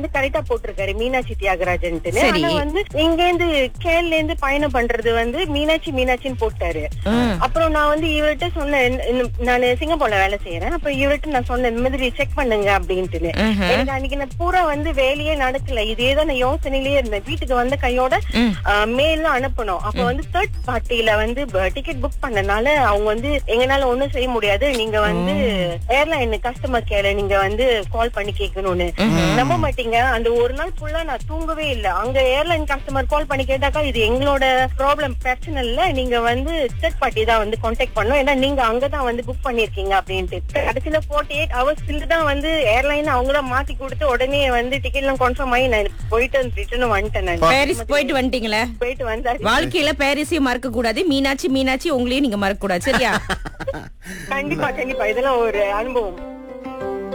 வந்து கரெக்டா போட்டிருக்காரு மீனாட்சி தியாகராஜன்ட்டுன்னு சரி. ஆனா வந்து இங்க இருந்து கேரள இருந்து பயணம் பண்றது வந்து மீனாட்சி மீனாட்சின்னு போட்டாரு ம். அப்புறம் நான் வந்து இவர்கிட்ட சொன்னேன் நான் சிங்கப்பூர்ல வேலை செய்யறேன் அப்புறம் இவர்கிட்ட நான் சொன்னேன் இந்த மாதிரி செக் பண்ணுங்க அப்படின்ட்டுன்னு ம்ஹும். எனக்கு அன்னைக்கு நான் பூரா வந்து வேலையே நடக்கல இதேதான் நான் யோசனையிலேயே இருந்தேன் வீட்டுக்கு வந்த கையோட ம். மெயில் அனுப்பணும் அப்ப வந்து தேர்ட் பார்ட்டில வந்து டிக்கெட் புக் பண்ணனால அவங்க வந்து எங்கனால ஒண்ணும் செய்ய முடியாது நீங்க வந்து ஏர்லைன் கஸ்டமர் கேர்ல நீங்க வந்து கால் பண்ணி கேட்கணும்னு நம்ப மாட்டீங்க அந்த ஒரு நாள் ஃபுல்லா நான் தூங்கவே இல்ல அங்க ஏர்லைன் கஸ்டமர் கால் பண்ணி கேட்டாக்கா இது எங்களோட ப்ராப்ளம் பிரச்சனை இல்ல நீங்க வந்து தேர்ட் பார்ட்டி தான் வந்து கான்டாக்ட் பண்ணணும் ஏன்னா நீங்க அங்கதான் வந்து புக் பண்ணிருக்கீங்க அப்படின்ட்டு கடைசியில போர்ட்டி எயிட் ஹவர்ஸ் தான் வந்து ஏர்லைன் அவங்க தான் மாத்தி கொடுத்து உடனே வந்து டிக்கெட் எல்லாம் கன்ஃபார்ம் ஆகி நான் போயிட்டு ரிட்டர்ன் வந்துட்டேன் நான் பாரிஸ் போயிட்டு வந்துட்டீங்களே போயிட்டு வந்தாச்சு வாழ்க்கையில பாரிஸையும் மறக்க கூடாது மீனாட்சி மீனாட்சி உங்களையும் நீங்க மறக்க கூடாது சரியா கண்டிப்பா கண்டிப்பா இதெல்லாம் ஒரு அனுபவம்